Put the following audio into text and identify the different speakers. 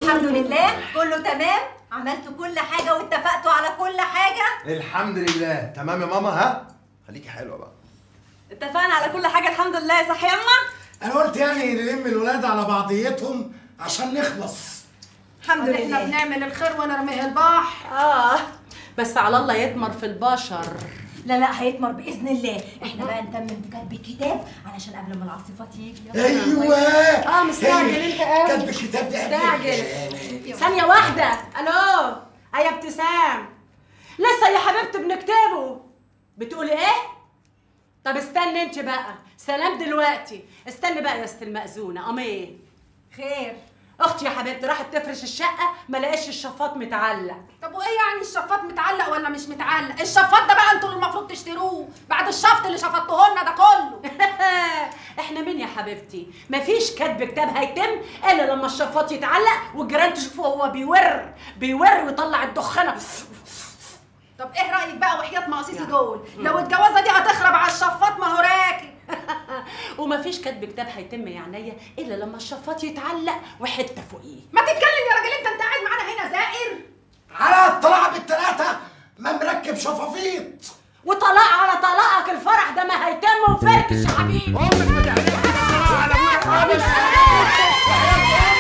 Speaker 1: الحمد لله كله تمام عملتوا كل حاجه واتفقتوا على كل حاجه
Speaker 2: الحمد لله تمام يا ماما ها خليكي حلوه بقى
Speaker 3: اتفقنا على كل حاجه الحمد لله صح يا اما
Speaker 4: انا قلت يعني نلم الولاد على بعضيتهم عشان نخلص
Speaker 3: الحمد
Speaker 5: احنا
Speaker 3: لله
Speaker 5: بنعمل الخير ونرميه البحر
Speaker 3: اه بس على الله يثمر في البشر
Speaker 1: لا لا هيتمر باذن الله احنا بقى نتمم بكتب الكتاب علشان قبل ما العاصفه تيجي
Speaker 4: ايوه
Speaker 3: اه مستعجل انت قوي
Speaker 4: كاتب الكتاب ده
Speaker 3: مستعجل ثانية واحدة الو يا ابتسام لسه يا حبيبتي بنكتبه بتقولي ايه؟ طب استني انت بقى سلام دلوقتي استني بقى يا ست المأذونة ام ايه؟
Speaker 1: خير
Speaker 3: اختي يا حبيبتي راحت تفرش الشقة ما لقاش الشفاط متعلق
Speaker 5: طب وايه يعني الشفاط متعلق ولا مش متعلق الشفاط ده بقى انتوا اللي المفروض تشتروه بعد الشفط اللي شفطوه لنا ده كله
Speaker 3: احنا مين يا حبيبتي مفيش كتب كتاب هيتم الا لما الشفاط يتعلق والجيران تشوفه هو بيور بيور ويطلع الدخانه
Speaker 5: طب ايه رايك بقى وحياه مقاصيصي دول لو الجوازه دي هتخرب على الشفاط ما هو راكب
Speaker 3: ومفيش كتب كتاب هيتم يا عينيا الا لما الشفاط يتعلق وحته فوقيه
Speaker 5: ما تتكلم يا راجل انت انت قاعد معانا هنا زائر
Speaker 4: على الطلعه بالثلاثه ما مركب شفافيط
Speaker 3: وطلاق على طلاقك الفرح ده ما هيتم وفركش يا حبيبي
Speaker 2: امك ما تعرفش على ابويا خالص